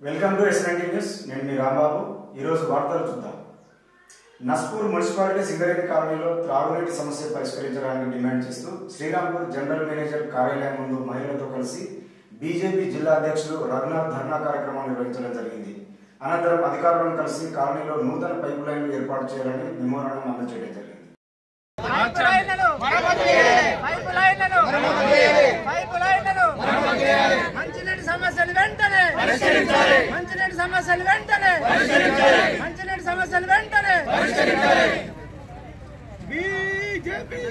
Welcome to S ninety news నేను మీ రాంబాబు ఈరోజు వార్తలు చూద్దాం నస్పూర్ మున్సిపాలిటీ సింగరేణి కాలనీలో త్రాగునీటి సమస్య పరిష్కరించడానికి డిమాండ్ చేస్తూ శ్రీరాంపూర్ జనరల్ మేనేజర్ కార్యాలయం ముందు మహిళలతో కలిసి బీజేపీ జిల్లా అధ్యక్షులు రఘునాథ్ ధర్నా కార్యక్రమం నిర్వహించడం జరిగింది అనంతరం అధికారులను కలిసి కాలనీలో నూతన పైపు లైన్లు ఏర్పాటు చేయాలని మెమోరాండం అందజేయడం జరిగింది పైపు లైన్లను పైపు లైన్లను పైపు లైన్లను మంచినీటి సమస్యలు వెంటనే మంచినీటి సమస్యలు వెంటనే మంచినీటి సమస్యలు వెంటనే బీజేపీ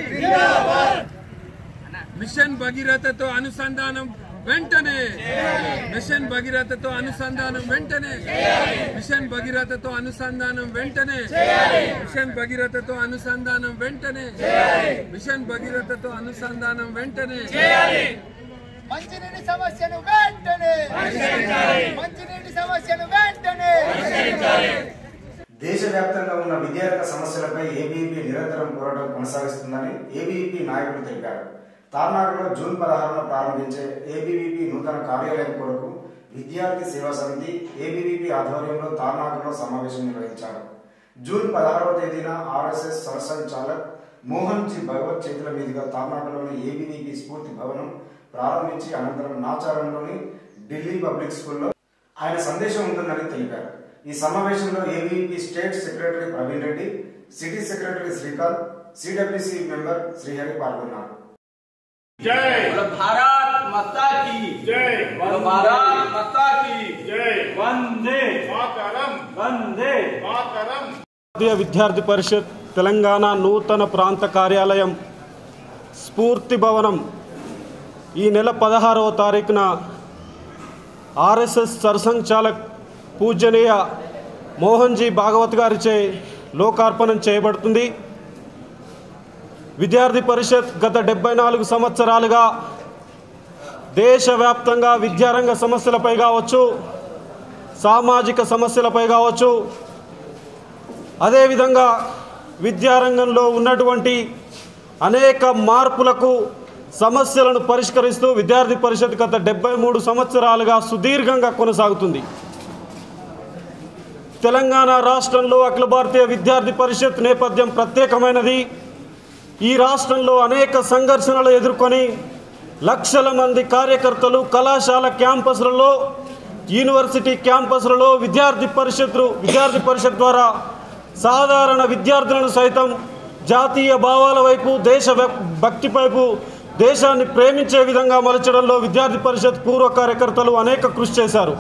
మిషన్ భగీరథతో అనుసంధానం వెంటనే మిషన్ భగీరథతో అనుసంధానం వెంటనే మిషన్ భగీరథతో అనుసంధానం వెంటనే మిషన్ భగీరథతో అనుసంధానం వెంటనే మిషన్ భగీరథతో అనుసంధానం వెంటనే మంచినీటి సమస్యను వెంటనే మంచినీటి సమస్యను వెంటనే దేశవ్యాప్తంగా ఉన్న విద్యారంగ సమస్యలపై ఏబీవీపీ నిరంతరం పోరాటం కొనసాగిస్తుందని ఏబీవీపీ నాయకులు తెలిపారు తార్నాకలో జూన్ పదహారున ప్రారంభించే ఏబీవీపీ నూతన కార్యాలయం కొరకు విద్యార్థి సేవా సమితి ఏబీవీపీ ఆధ్వర్యంలో తార్నాకలో సమావేశం నిర్వహించారు జూన్ పదహారవ తేదీన ఆర్ఎస్ఎస్ సంచాలక్ మోహన్ జీ భగవత్ చేతుల మీదుగా తార్నాకలోని ఏబీవీపీ స్ఫూర్తి భవనం ప్రారంభించి అనంతరం నాచారంలోని ఢిల్లీ పబ్లిక్ స్కూల్లో ఆయన సందేశం ఉంటుందని తెలిపారు ఈ సమావేశంలో ABVP state secretary Praveen Reddy city secretary Srikanth CWC member Srihari పాల్గొన్నారు जय बोलो भारत माता की जय बोलो भारत माता की जय वंदे मातरम वंदे मातरम జాతీయ విద్యార్థి పరిషత్ తెలంగాణ నూతన ప్రాంత కార్యాలయం స్ఫూర్తి భవనం ఈ నెల పదహారవ తారీఖున ఆర్ఎస్ఎస్ సరసంచాలక్ పూజనీయ మోహన్జీ భాగవత్ గారిచే లోకార్పణం చేయబడుతుంది విద్యార్థి పరిషత్ గత డెబ్బై నాలుగు సంవత్సరాలుగా దేశవ్యాప్తంగా విద్యారంగ సమస్యలపై కావచ్చు సామాజిక సమస్యలపై కావచ్చు అదేవిధంగా విద్యారంగంలో ఉన్నటువంటి అనేక మార్పులకు సమస్యలను పరిష్కరిస్తూ విద్యార్థి పరిషత్ గత డెబ్బై మూడు సంవత్సరాలుగా సుదీర్ఘంగా కొనసాగుతుంది తెలంగాణ రాష్ట్రంలో అఖిల భారతీయ విద్యార్థి పరిషత్ నేపథ్యం ప్రత్యేకమైనది ఈ రాష్ట్రంలో అనేక సంఘర్షణలు ఎదుర్కొని లక్షల మంది కార్యకర్తలు కళాశాల క్యాంపస్లలో యూనివర్సిటీ క్యాంపస్లలో విద్యార్థి పరిషత్లు విద్యార్థి పరిషత్ ద్వారా సాధారణ విద్యార్థులను సైతం జాతీయ భావాల వైపు దేశ భక్- భక్తి వైపు దేశాన్ని ప్రేమించే విధంగా మలచడంలో విద్యార్థి పరిషత్ పూర్వ కార్యకర్తలు అనేక కృషి చేశారు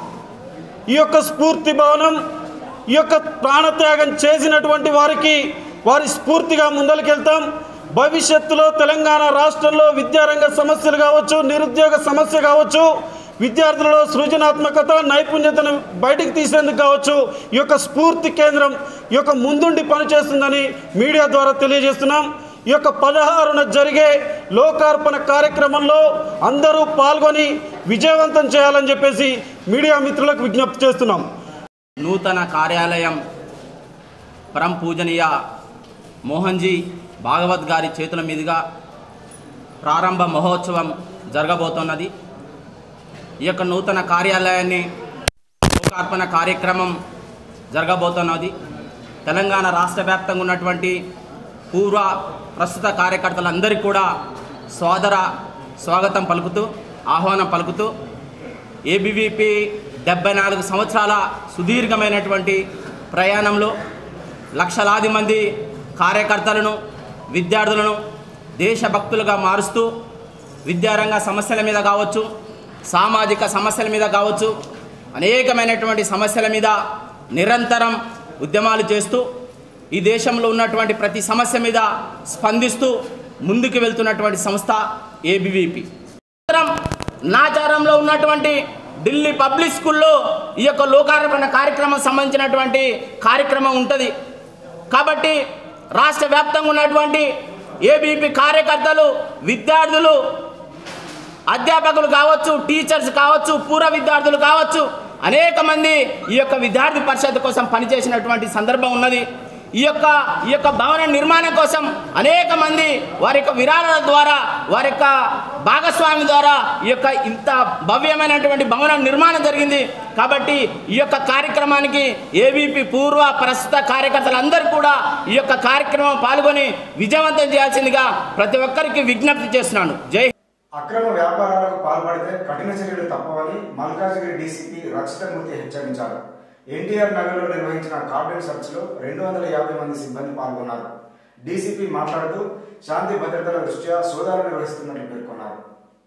ఈ యొక్క స్ఫూర్తి భవనం ఈ యొక్క ప్రాణత్యాగం చేసినటువంటి వారికి వారి స్ఫూర్తిగా ముందరికెళ్తాం భవిష్యత్తులో తెలంగాణ రాష్ట్రంలో విద్యారంగ సమస్యలు కావచ్చు నిరుద్యోగ సమస్య కావచ్చు విద్యార్థులలో సృజనాత్మకత నైపుణ్యతను బయటికి తీసేందుకు కావచ్చు ఈ యొక్క స్ఫూర్తి కేంద్రం ఈ యొక్క ముందుండి పనిచేస్తుందని మీడియా ద్వారా తెలియజేస్తున్నాం ఈ యొక్క పదహారున జరిగే లోకార్పణ కార్యక్రమంలో అందరూ పాల్గొని విజయవంతం చేయాలని చెప్పేసి మీడియా మిత్రులకు విజ్ఞప్తి చేస్తున్నాం నూతన కార్యాలయం పరం పూజనీయ మోహన్జీ భాగవత్ గారి చేతుల మీదుగా ప్రారంభ మహోత్సవం జరగబోతున్నది ఈ యొక్క నూతన కార్యాలయాన్ని లోకార్పణ కార్యక్రమం జరగబోతున్నది తెలంగాణ రాష్ట్ర వ్యాప్తంగా ఉన్నటువంటి పూర్వ ప్రస్తుత కార్యకర్తలందరికీ కూడా సోదర స్వాగతం పలుకుతూ ఆహ్వానం పలుకుతూ ఏబీవీపీ డెబ్బై నాలుగు సంవత్సరాల సుదీర్ఘమైనటువంటి ప్రయాణంలో లక్షలాది మంది కార్యకర్తలను విద్యార్థులను దేశభక్తులుగా మారుస్తూ విద్యారంగ సమస్యల మీద కావచ్చు సామాజిక సమస్యల మీద కావచ్చు అనేకమైనటువంటి సమస్యల మీద నిరంతరం ఉద్యమాలు చేస్తూ ఈ దేశంలో ఉన్నటువంటి ప్రతి సమస్య మీద స్పందిస్తూ ముందుకు వెళ్తున్నటువంటి సంస్థ ఏబీవీపీ అనంతరం నాచారంలో ఉన్నటువంటి ఢిల్లీ పబ్లిక్ స్కూల్లో ఈ యొక్క లోకార్పణ కార్యక్రమం సంబంధించినటువంటి కార్యక్రమం ఉంటుంది కాబట్టి రాష్ట్ర వ్యాప్తంగా ఉన్నటువంటి ఏబీపీ కార్యకర్తలు విద్యార్థులు అధ్యాపకులు కావచ్చు టీచర్స్ కావచ్చు పూర్వ విద్యార్థులు కావచ్చు అనేక మంది ఈ యొక్క విద్యార్థి పరిషత్ కోసం పనిచేసినటువంటి సందర్భం ఉన్నది ఈ యొక్క ఈ యొక్క భవన నిర్మాణం కోసం అనేక మంది వారి యొక్క విరాళాల ద్వారా వారి యొక్క భాగస్వామి ద్వారా ఈ యొక్క ఇంత భవ్యమైనటువంటి భవన నిర్మాణం జరిగింది కాబట్టి ఈ యొక్క కార్యక్రమానికి ఏబీపీ పూర్వ ప్రస్తుత కార్యకర్తలందరూ కూడా ఈ యొక్క కార్యక్రమం పాల్గొని విజయవంతం చేయాల్సిందిగా ప్రతి ఒక్కరికి విజ్ఞప్తి చేస్తున్నాను జై అక్రమ వ్యాపారాలకు పాల్పడితే కఠిన చర్యలు తప్పవని మల్కాజ్గిరి డీసీపీ రక్షితమూర్తి హెచ్చరించారు ఎన్టీఆర్ నగర్లో నిర్వహించిన కార్డన్ సర్చ్లో రెండు వందల యాభై మంది సిబ్బంది పాల్గొన్నారు డీసీపీ మాట్లాడుతూ శాంతి భద్రతల దృష్ట్యా సోదాలు నిర్వహిస్తున్నట్లు పేర్కొన్నారు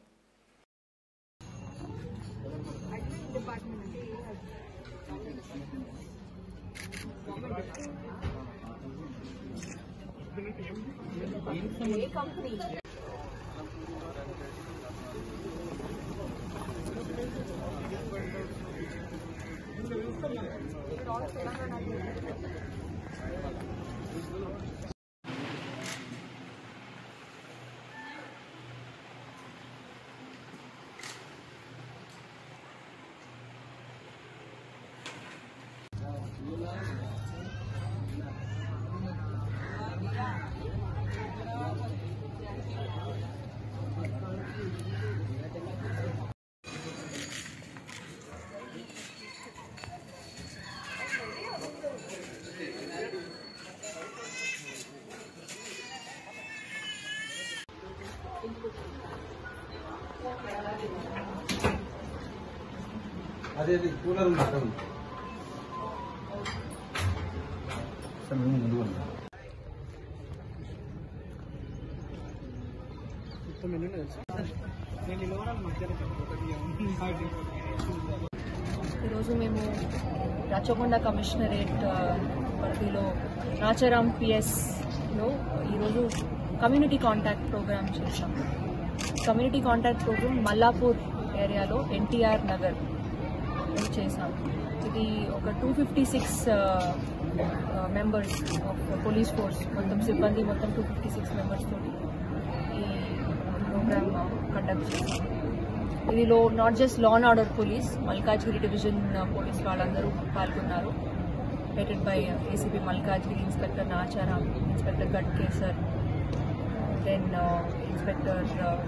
ఈరోజు మేము రచ్చకొండ కమిషనరేట్ ఆ, పరిధిలో రాచారాం పిఎస్లో ఈరోజు కమ్యూనిటీ కాంటాక్ట్ ప్రోగ్రామ్ చేశాం కమ్యూనిటీ కాంటాక్ట్ ప్రోగ్రామ్ మల్లాపూర్ ఏరియాలో ఎన్టీఆర్ నగర్ ఇది చేశాం ఇది ఒక two fifty six members of police force మొత్తం సిబ్బంది మొత్తం టూ ఫిఫ్టీ సిక్స్ మెంబర్స్ తోటి ఈ ప్రోగ్రామ్ కండక్ట్ చేశాం ఇదిలో not just law and order police Malkajgiri division police వాళ్ళందరూ పాల్గొన్నారు headed by ACP Malkajgiri inspector Nacharam inspector Ghatkesar then inspector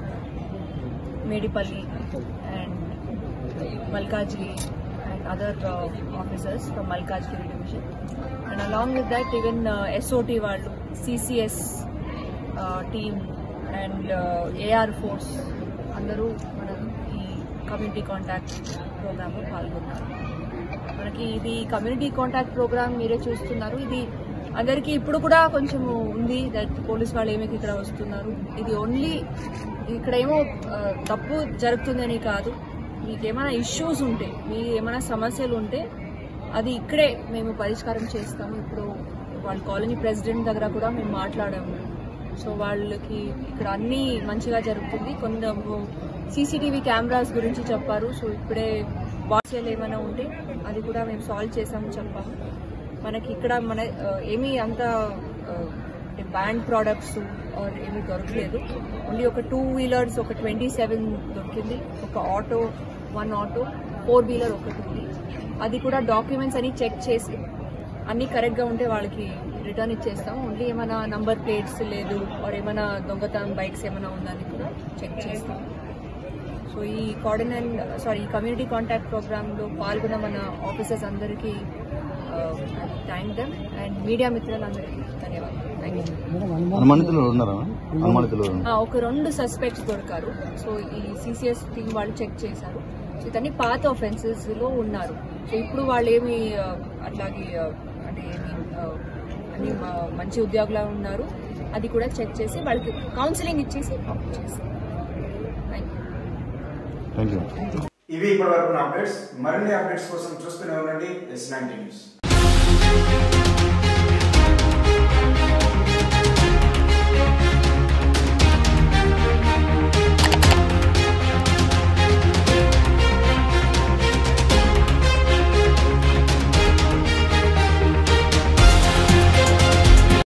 Medipally and Malkajgiri and other uh, officers from Malkajgiri division. And along with that, even uh, SOT వాళ్ళు CCS uh, team and uh, AR force అందరూ మన ఈ community contact ప్రోగ్రాంలో పాల్గొన్నారు మనకి ఇది community contact programme మీరే చూస్తున్నారు ఇది అందరికీ ఇప్పుడు కూడా కొంచెం ఉంది దట్ పోలీస్ వాళ్ళు ఏమి ఇక్కడ వస్తున్నారు ఇది ఓన్లీ ఇక్కడ ఏమో ఆ, తప్పు జరుగుతుందని కాదు మీకు ఏమైనా ఇష్యూస్ ఉంటే మీ ఏమైనా సమస్యలు ఉంటే అది ఇక్కడే మేము పరిష్కారం చేస్తాము ఇప్పుడు వాళ్ళ కాలనీ ప్రెసిడెంట్ దగ్గర కూడా మేము మాట్లాడాము సో వాళ్ళకి ఇక్కడ అన్నీ మంచిగా జరుగుతుంది కొంత సీసీటీవీ కెమెరాస్ గురించి చెప్పారు సో ఇప్పుడే వాట్సాప్ ఏమైనా ఉంటే అది కూడా మేము సాల్వ్ చేసాము చెప్పాము మనకి ఇక్కడ మన ఆ, ఏమీ అంత ఆ, అంటే బ్యాండ్ ప్రోడక్ట్స్ ఆర్ ఏమీ దొరకలేదు ఓన్లీ ఒక టూ వీలర్స్ ఒక ట్వంటీ సెవెన్ దొరికింది ఒక auto one auto four wheeler ఒకటి ఉంది అది కూడా డాక్యుమెంట్స్ అన్ని చెక్ చేసి అన్ని కరెక్ట్గా ఉంటే వాళ్ళకి రిటర్న్ ఇచ్చేస్తాం ఓన్లీ ఏమైనా నంబర్ ప్లేట్స్ లేదు ఆర్ ఏమైనా దొంగతనం బైక్స్ ఏమైనా ఉందని కూడా చెక్ చేస్తాం సో ఈ కోఆర్డినేట్ సారీ ఈ కమ్యూనిటీ కాంటాక్ట్ ప్రోగ్రాంలో పాల్గొన్న మన ఆఫీసర్స్ అందరికీ థ్యాంక్ దమ్ అండ్ మీడియా మిత్రులందరికీ ధన్యవాదాలు థ్యాంక్ యూ అనుమానితులు ఉన్నారా అనుమానితులు ఆ, ఒక రెండు సస్పెక్ట్స్ దొరికారు సో ఈ సిసిఎస్ టీం వాళ్ళు చెక్ చేశారు సో ఇతన్ని పాత offences లో ఉన్నారు సో ఇప్పుడు వాళ్ళు ఏమి ఆ, అట్లాగే ఆ, అంటే ఏమి ఆ, అన్ని మ- మంచి ఉద్యోగులా ఉన్నారు అది కూడా చెక్ చేసి వాళ్ళకి కౌన్సిలింగ్ ఇచ్చేసి పంపించేస్తాం థ్యాంక్ యూ థ్యాంక్ యూ ఇవి ఇప్పటి వరకు అప్డేట్స్ మరిన్ని అప్డేట్స్ కోసం చూస్తూనే ఉండండి ఎస్ నైన్టీ న్యూస్